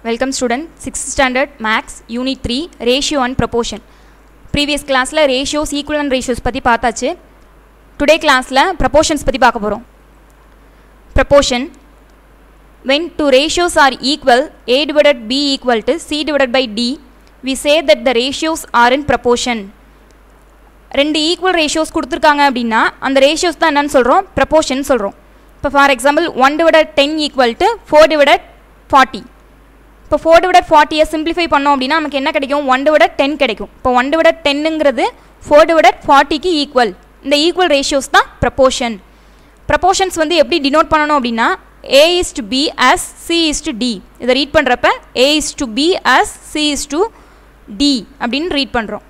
welcome student sixth standard maths unit three ratio and proportion previous கிளாஸில் ratios equal and ratios பற்றி பார்த்தாச்சு today கிளாஸில் proportions பற்றி பார்க்க போகிறோம் proportion when two ratios are equal a divided b equal to c divided by d we say that the ratios are in proportion ரெண்டு equal ratios கொடுத்துருக்காங்க அப்படின்னா அந்த ரேஷியோஸ் தான் என்னன்னு சொல்கிறோம் ப்ரப்போர்ஷன் சொல்கிறோம் இப்போ for example one divided ten equal to four divided forty இப்போ ஃபோர் டிவைடட் ஃபார்ட்டியை சிம்பிளிஃபை பண்ணோம் அப்படின்னா நமக்கு என்ன கிடைக்கும் ஒன் டிவைடட் டென் கிடைக்கும் இப்போ ஒன் டிவைடட் டென்னுங்கிறது ஃபோர் டிவைடட் ஃபார்ட்டிக்கு ஈக்குவல் இந்த ஈக்குவல் ரேஷியோஸ் தான் ப்ரப்போர்ஷன் ப்ரப்போர்ஷன்ஸ் வந்து எப்படி டினோட் பண்ணணும் அப்படின்னா A is to B as C is to D இதை ரீட் பண்ணுறப்ப A is to B as C is to D அப்படின்னு ரீட் பண்ணுறோம்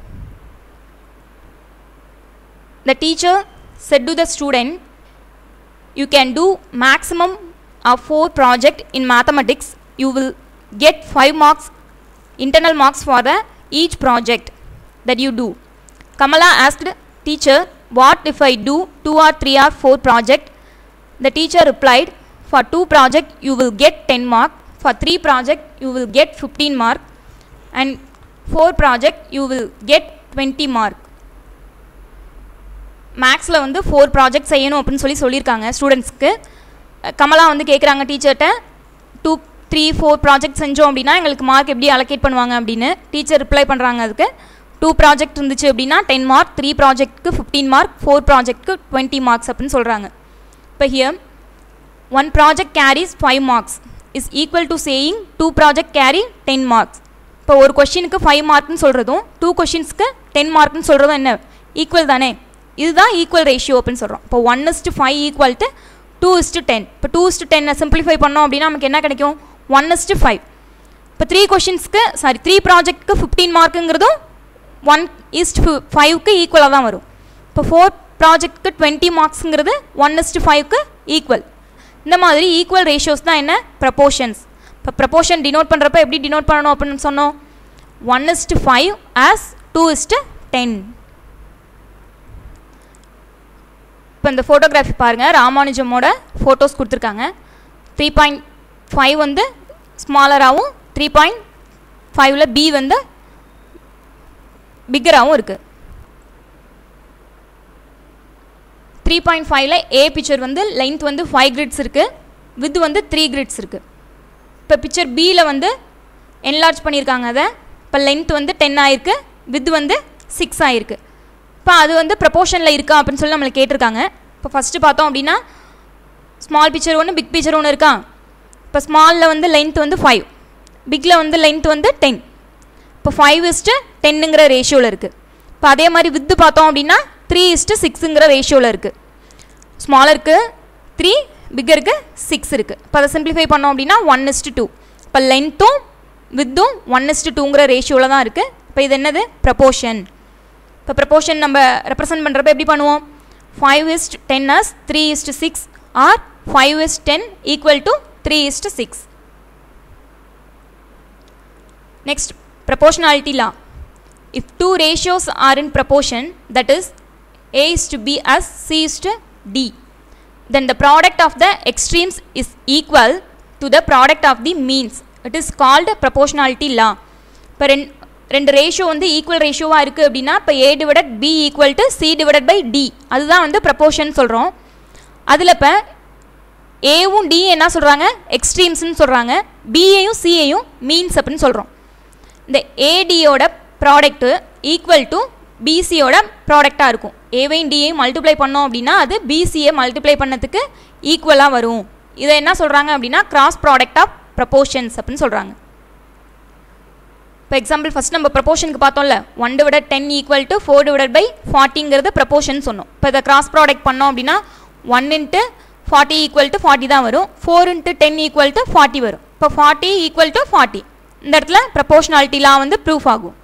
the teacher said to the student you can do maximum of four project in mathematics you will get five marks internal marks for the each project that you do kamala asked teacher what if i do two or three or four project the teacher replied for two project you will get 10 mark for three project you will get 15 mark and four project you will get 20 mark மேக்ஸில் வந்து four project செய்யணும் அப்படின்னு சொல்லி சொல்லியிருக்காங்க ஸ்டூடெண்ட்ஸ்க்கு கமலா வந்து கேட்குறாங்க டீச்சர்கிட்ட டூ த்ரீ ஃபோர் ப்ராஜெக்ட் செஞ்சோம் அப்படின்னா எங்களுக்கு மார்க் எப்படி அலோகேட் பண்ணுவாங்க அப்படின்னு டீச்சர் ரிப்ளை பண்ணுறாங்க அதுக்கு டூ ப்ராஜெக்ட் இருந்துச்சு அப்படின்னா டென் மார்க் த்ரீ ப்ராஜெக்ட்க்கு ஃபிஃப்டீன் மார்க் ஃபோர் ப்ராஜெக்ட்க்கு டுவெண்ட்டி மார்க்ஸ் அப்படின்னு சொல்கிறாங்க இப்போ here one project carries five marks is equal to saying two project carry ten marks இப்போ ஒரு கொஷினுக்கு ஃபைவ் மார்க்னு சொல்கிறதும் டூ கொஷின்ஸ்க்கு டென் மார்க்னு சொல்கிறதும் என்ன ஈக்குவல் தானே இதுதான் ஈக்குவல் ரேஷியோ அப்படின்னு சொல்கிறோம் இப்போ one is to five equal to two is to ten இப்போ டூ இஸ்ட்டு டென்னை சிம்பிளிஃபை பண்ணோம் அப்படின்னா நமக்கு என்ன கிடைக்கும் ஒன் இஸ்ட்டு ஃபைவ் இப்போ த்ரீ கொஷின்ஸ்க்கு சாரி த்ரீ ப்ராஜெக்ட்க்கு ஃபிஃப்டீன் மார்க்குங்கிறதும் ஒன் இஸ்ட் ஃபைவ்க்கு ஈக்குவலாக தான் வரும் இப்போ ஃபோர் ப்ராஜெக்ட்க்கு டுவெண்ட்டி மார்க்ஸுங்கிறது ஒன் இஸ்ட்டு ஃபைவ்க்கு ஈக்குவல் இந்த மாதிரி ஈக்குவல் ரேஷியோஸ் தான் என்ன ப்ரப்போர்ஷன்ஸ் இப்போ ப்ரப்போர்ஷன் டினோட் பண்ணுறப்ப எப்படி டினோட் பண்ணணும் அப்படின்னு சொன்னோம் one is to five as two is to ten இப்போ இந்த ஃபோட்டோகிராஃபி பாருங்கள் ராமானுஜமோட ஃபோட்டோஸ் கொடுத்துருக்காங்க த்ரீ பாயிண்ட் ஃபைவ் வந்து ஸ்மாலராகவும் த்ரீ பாயிண்ட் ஃபைவ்ல பி வந்து பிக்கராகவும் இருக்குது த்ரீ பாயிண்ட் ஃபைவ்ல ஏ பிக்சர் வந்து லென்த் வந்து ஃபைவ் கிரிட்ஸ் இருக்குது வித் வந்து த்ரீ கிரிட்ஸ் இருக்குது இப்போ பிக்சர் பியில் வந்து என்லார்ஜ் பண்ணியிருக்காங்க அதை இப்போ லென்த் வந்து டென் ஆயிருக்கு வித் வந்து சிக்ஸ் ஆயிருக்கு இப்போ அது வந்து ப்ரப்போர்ஷனில் இருக்கா அப்படின்னு சொல்லி நம்மளை கேட்டிருக்காங்க இப்போ ஃபஸ்ட்டு பார்த்தோம் அப்படின்னா ஸ்மால் பிக்சர் ஒன்று பிக் பிக்சர் ஒன்று இருக்கா இப்போ ஸ்மாலில் வந்து லென்த் வந்து ஃபைவ் பிக்கில் வந்து லென்த் வந்து டென் இப்போ ஃபைவ் இஸ்ட்டு டென்னுங்கிற ரேஷியோவில் இருக்குது இப்போ அதே மாதிரி வித்து பார்த்தோம் அப்படின்னா த்ரீ இஸ்ட்டு சிக்ஸுங்கிற ரேஷியோவில் இருக்குது ஸ்மாலருக்கு த்ரீ பிக்கருக்கு சிக்ஸ் இருக்குது இப்போ அதை சிம்பிளிஃபை பண்ணோம் அப்படின்னா ஒன் இஸ்ட்டு டூ இப்போ லென்த்தும் வித்தும் ஒன் இஸ்ட்டு டூங்கிற ரேஷியோவில் தான் இருக்குது இப்போ இது என்னது ப்ரப்போர்ஷன் இப்போ ப்ரப்போர்ஷன் நம்ம ரெப்ரசன்ட் பண்ணுறப்ப எப்படி பண்ணுவோம் five is to ten as three is to six or five is to ten equal to three is to six next proportionality law if two ratios are in proportion that is A is to B as C is to D then the product of the extremes is equal to the product of the means it is called proportionality law இப்போ ரெண்டு ரெண்டு ratio வந்து equal ரேஷியோவாக இருக்குது அப்படின்னா இப்போ A divided B equal to C divided by D அதுதான் வந்து proportion சொல்கிறோம் அதில் இப்போ ஏவும் டி என்ன சொல்கிறாங்க எக்ஸ்ட்ரீம்ஸ்னு சொல்கிறாங்க பிஏயும் சிஏயும் மீன்ஸ் அப்படின்னு சொல்கிறோம் இந்த ஏடியோட ப்ராடக்ட்டு ஈக்குவல் டு பிசியோட ப்ராடக்டாக இருக்கும் ஏவையும் டியையும் மல்டிப்ளை பண்ணோம் அப்படின்னா அது பிசியை மல்டிப்ளை பண்ணதுக்கு ஈக்குவலாக வரும் இதை என்ன சொல்கிறாங்க அப்படின்னா கிராஸ் ப்ராடக்ட் ஆஃப் ப்ரப்போர்ஷன்ஸ் அப்படின்னு சொல்கிறாங்க இப்போ எக்ஸாம்பிள் ஃபஸ்ட் நம்ம ப்ரப்போர்ஷனுக்கு பார்த்தோம்ல one divided ten equal to four divide by ஃபார்ட்டிங்கிறது ப்ரப்போர்ஷன் சொன்னோம் இப்போ இதை கிராஸ் ப்ராடக்ட் பண்ணோம் அப்படின்னா one into forty equal to forty தான் வரும் four into ten equal to forty வரும் இப்போ ஃபார்ட்டி ஈக்குவல் டு ஃபார்ட்டி இந்த இடத்துல ப்ரப்போர்ஷனாலிட்டிலாம் வந்து ப்ரூஃப் ஆகும்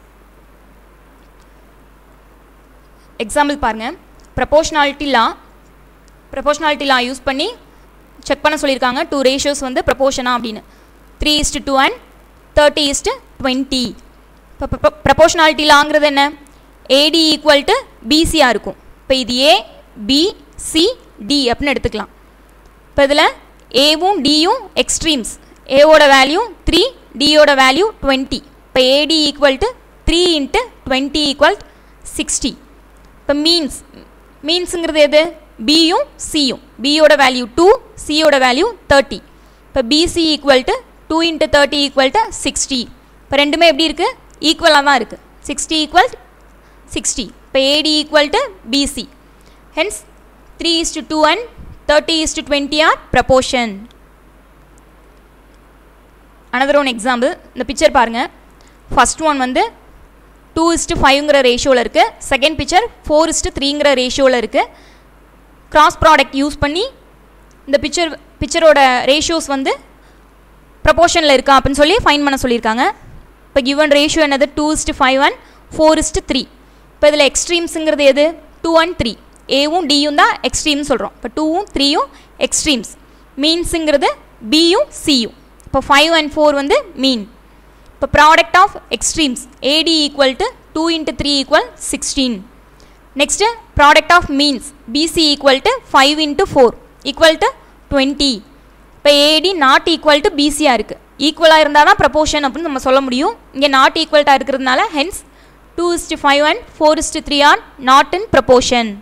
எக்ஸாம்பிள் பாருங்கள் ப்ரப்போர்ஷனாலிட்டி லா ப்ரப்போர்ஷனாலிட்டி லா யூஸ் பண்ணி செக் பண்ண சொல்லியிருக்காங்க டூ ரேஷியோஸ் வந்து ப்ரப்போர்ஷனா அப்படின்னு three is to two and thirty is to twenty இப்போ ப்ரப்போர்ஷனாலிட்டி லாங்கிறது என்ன ஏடி ஈக்குவல் டு பிசியாக இருக்கும் இப்போ இது ஏ பி சி டி அப்படின்னு எடுத்துக்கலாம் இப்போ இதில் ஏவும் டியும் எக்ஸ்ட்ரீம்ஸ் ஏவோட வேல்யூ த்ரீ டியோட வேல்யூ டுவெண்ட்டி இப்போ AD equal to three into twenty equal sixty இப்போ மீன்ஸ் மீன்ஸுங்கிறது எது பியும் சியும் பியோட வேல்யூ டூ சியோட வேல்யூ தேர்ட்டி இப்போ BC equal to two into thirty equal to sixty இப்போ ரெண்டுமே எப்படி இருக்குது ஈக்குவலாக தான் இருக்குது சிக்ஸ்டி ஈக்குவல் சிக்ஸ்டி இப்போ AD equal to BC hence three is to two and thirty is to twenty are proportion another one example இந்த picture பாருங்கள் ஃபஸ்ட் ஒன் வந்து டூ இஸ்ட்டு ஃபைவ்ங்கிற ரேஷியோவில் இருக்குது செகண்ட் பிக்சர் ஃபோர் இஸ்ட்டு த்ரீங்கிற ரேஷியோவில் இருக்குது கிராஸ் ப்ராடக்ட் யூஸ் பண்ணி இந்த பிக்சர் பிக்சரோட ரேஷியோஸ் வந்து ப்ரப்போர்ஷனில் இருக்கா அப்படின்னு சொல்லி ஃபைன் பண்ண சொல்லியிருக்காங்க இப்போ கிவன் ரேஷியோ என்னது two is to five and four is to three இப்போ இதில் எக்ஸ்ட்ரீம்ஸுங்கிறது எது டூ அண்ட் த்ரீ ஏவும் டியும் தான் எக்ஸ்ட்ரீம்னு சொல்கிறோம் இப்போ டூவும் த்ரீயும் எக்ஸ்ட்ரீம்ஸ் மீன்ஸுங்கிறது பியும் சியும் இப்போ ஃபைவ் அண்ட் ஃபோர் வந்து மீன் இப்போ product of extremes AD equal to two into three equal sixteen next product of means BC equal to five into four equal to twenty இப்போ ஏடி நாட் ஈக்குவல் டு பிசியாக இருக்குது ஈக்குவலாக இருந்தால் தான் proportion அப்படின்னு நம்ம சொல்ல முடியும் இங்கே நாட் ஈக்குவல்ட்டாக இருக்கிறதுனால hence two is to five and four is to three are not in proportion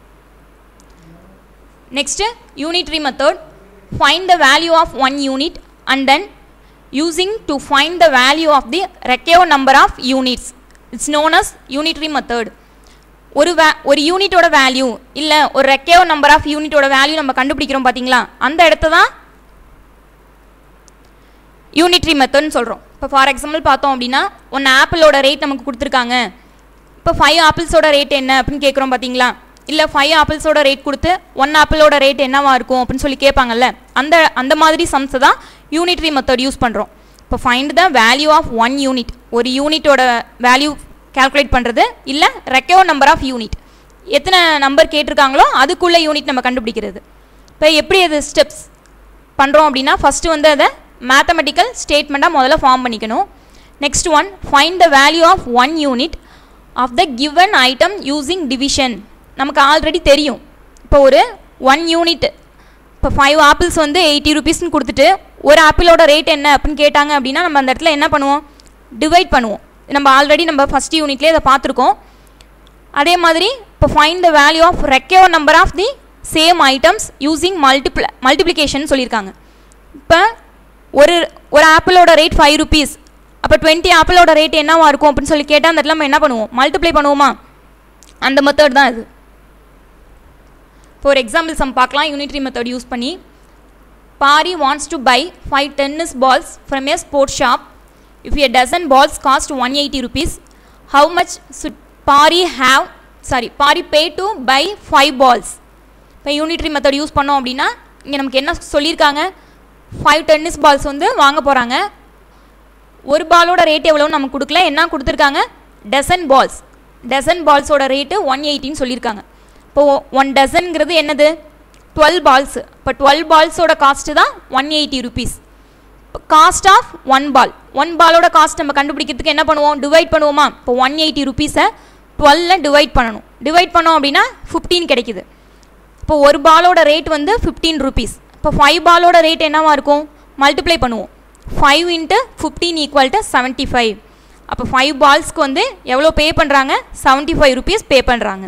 next unitary method find the value of one unit and then using to find the value of the required number of units it's known as unitary method ஒரு way ஒரு யூனிட்டோட value இல்லை ஒரு required number of யூனிட்டோட value நம்ம கண்டுபிடிக்கிறோம் பார்த்தீங்களா அந்த இடத்த தான் யூனிட்ரி மெத்தட்னு சொல்கிறோம் இப்போ ஃபார் எக்ஸாம்பிள் பார்த்தோம் அப்படின்னா ஒன் ஆப்பிளோட ரேட் நமக்கு கொடுத்துருக்காங்க இப்போ ஃபைவ் ஆப்பிள்ஸோட ரேட் என்ன அப்படின்னு கேட்குறோம் பார்த்தீங்களா இல்லை ஃபைவ் ஆப்பிள்ஸோட ரேட் கொடுத்து ஒன் ஆப்பிளோட ரேட் என்னவா இருக்கும் அப்படின்னு சொல்லி கேட்பாங்கல்ல அந்த அந்த மாதிரி சம்ஸை தான் யூனிட்ரி மெத்தட் யூஸ் பண்ணுறோம் இப்போ find the value of one unit ஒரு யூனிட்டோட வேல்யூ கால்குலேட் பண்ணுறது இல்லை ரெக்கவர் நம்பர் ஆஃப் யூனிட் எத்தனை நம்பர் கேட்டிருக்காங்களோ அதுக்குள்ளே யூனிட் நம்ம கண்டுபிடிக்கிறது இப்போ எப்படி அது ஸ்டெப்ஸ் பண்ணுறோம் அப்படின்னா ஃபஸ்ட்டு வந்து அதை மேத்தமெட்டிக்கல் ஸ்டேட்மெண்ட்டாக முதல்ல ஃபார்ம் பண்ணிக்கணும் next one find the value of one unit of the given item using division நமக்கு ஆல்ரெடி தெரியும் இப்போ ஒரு ஒன் யூனிட் இப்போ ஃபைவ் ஆப்பிள்ஸ் வந்து எயிட்டி ருபீஸ்னு கொடுத்துட்டு ஒரு ஆப்பிளோட ரேட் என்ன அப்படின்னு கேட்டாங்க அப்படின்னா நம்ம அந்த இடத்துல என்ன பண்ணுவோம் டிவைட் பண்ணுவோம் நம்ம ஆல்ரெடி நம்ம ஃபஸ்ட் யூனிட்லேயே இதை பார்த்துருக்கோம் அதே மாதிரி இப்போ find the value of required number of the same items using multiple multiplication சொல்லியிருக்காங்க இப்போ ஒரு ஒரு ஆப்பிளோட ரேட் ஃபைவ் ருபீஸ் அப்போ டுவெண்ட்டி ஆப்பிளோட ரேட் என்னவா இருக்கும் அப்படின்னு சொல்லி கேட்டால் அந்த இடத்துல நம்ம என்ன பண்ணுவோம் மல்டிப்ளை பண்ணுவோமா அந்த மெத்தட் தான் இது இப்போ ஒரு எக்ஸாம்பிள் சம் பார்க்கலாம் யூனிட்ரி மெத்தட் யூஸ் பண்ணி Bari wants to buy five tennis balls from a sports shop if a dozen balls cost one eighty rupees how much should Bari have sorry Bari pay to buy five balls இப்போ unitary method use பண்ணோம் அப்படின்னா இங்கே நமக்கு என்ன சொல்லியிருக்காங்க five tennis balls வந்து வாங்க போகிறாங்க ஒரு பாலோட ரேட் எவ்வளோன்னு நமக்கு கொடுக்கல என்ன கொடுத்துருக்காங்க டசன் பால்ஸ் டசன் பால்ஸோட ரேட்டு ஒன் எயிட்டின்னு சொல்லியிருக்காங்க இப்போது ஒன் டசன்ங்கிறது என்னது டுவெல் பால்ஸு இப்போ டுவெல் பால்ஸோட காஸ்ட்டு தான் one eighty rupees cost of one ball one பாலோட காஸ்ட் நம்ம கண்டுபிடிக்கிறதுக்கு என்ன பண்ணுவோம் டிவைட் பண்ணுவோமா இப்போ ஒன் எயிட்டி ருபீஸை டுவெல்ல டிவைட் பண்ணணும் டிவைட் பண்ணோம் அப்படின்னா ஃபிஃப்டீன் கிடைக்குது இப்போ ஒரு பாலோட ரேட் வந்து ஃபிஃப்டீன் ருபீஸ் இப்போ ஃபைவ் பாலோட ரேட் என்னவா இருக்கும் மல்டிப்ளை பண்ணுவோம் five into fifteen equal to seventy five அப்போ ஃபைவ் பால்ஸ்க்கு வந்து எவ்வளோ பே பண்ணுறாங்க செவன்ட்டி ஃபைவ் ருபீஸ் பே பண்ணுறாங்க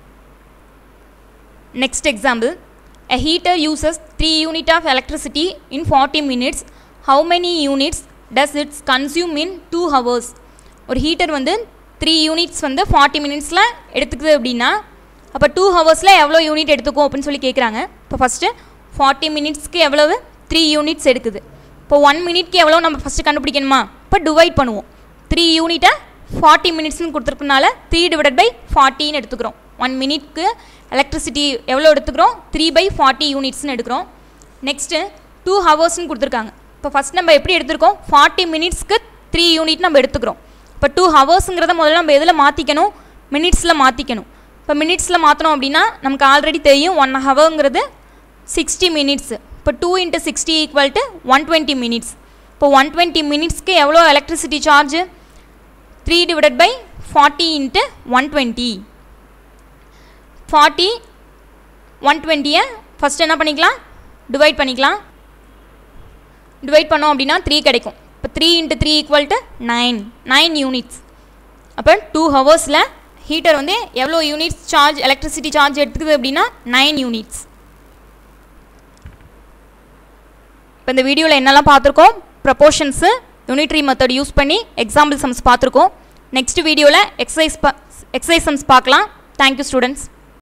next example a heater uses 3 unit of electricity in 40 minutes how many units does it consume in 2 hours ஒரு heater வந்து three units வந்து forty மினிட்ஸில் எடுத்துக்குது அப்படின்னா அப்போ டூ ஹவர்ஸில் எவ்வளோ யூனிட் எடுத்துக்கும் அப்படின்னு சொல்லி கேட்குறாங்க இப்போ ஃபஸ்ட்டு ஃபார்ட்டி மினிட்ஸ்க்கு எவ்வளவு த்ரீ யூனிட்ஸ் எடுக்குது இப்போ ஒன் மினிட்க்கு எவ்வளோ நம்ம ஃபஸ்ட்டு கண்டுபிடிக்கணுமா இப்போ டிவைட் பண்ணுவோம் த்ரீ யூனிட்டை ஃபார்ட்டி மினிட்ஸ்னு கொடுத்துருக்கனால த்ரீ டிவைடட் பை ஃபார்ட்டின்னு எடுத்துக்கிறோம் ஒன் மினிட்க்கு எலக்ட்ரிசிட்டி எவ்வளோ எடுத்துக்கிறோம் த்ரீ பை ஃபார்ட்டி யூனிட்ஸ்னு எடுக்கிறோம் நெக்ஸ்ட்டு டூ ஹவர்ஸ்னு கொடுத்துருக்காங்க இப்போ ஃபஸ்ட் நம்ம எப்படி எடுத்திருக்கோம் ஃபார்ட்டி மினிட்ஸ்க்கு த்ரீ யூனிட் நம்ம எடுத்துக்கிறோம் இப்போ டூ ஹவர்ஸுங்கிறத முதல்ல நம்ம எதில் மாற்றிக்கணும் மினிட்ஸில் மாற்றிக்கணும் இப்போ மினிட்ஸில் மாற்றணும் அப்படின்னா நமக்கு ஆல்ரெடி தெரியும் ஒன் ஹவருங்கிறது சிக்ஸ்டி மினிட்ஸ் இப்போ two into sixty equal to one twenty minutes இப்போ ஒன் டுவெண்ட்டி மினிட்ஸ்க்கு எவ்வளோ electricity charge three divided by forty into one twenty forty one டுவெண்ட்டியை ஃபஸ்ட் என்ன பண்ணிக்கலாம் டிவைட் பண்ணிக்கலாம் டிவைட் பண்ணோம் அப்படின்னா த்ரீ கிடைக்கும் இப்போ three into three equal to nine nine units அப்போ டூ ஹவர்ஸில் ஹீட்டர் வந்து எவ்வளோ யூனிட்ஸ் சார்ஜ் எலக்ட்ரிசிட்டி சார்ஜ் எடுத்துக்குது அப்படின்னா நைன் யூனிட்ஸ் இப்போ இந்த வீடியோவில் என்னெல்லாம் பார்த்துருக்கோம் ப்ரப்போர்ஷன்ஸு யூனிட்ரி மெத்தட் யூஸ் பண்ணி எக்ஸாம்பிள் சம்ஸ் பார்த்துருக்கோம் நெக்ஸ்ட் வீடியோவில் எக்ஸசைஸ் பா எக்ஸசைஸ் சம்ஸ் பார்க்கலாம் தேங்க்யூ ஸ்டூடெண்ட்ஸ்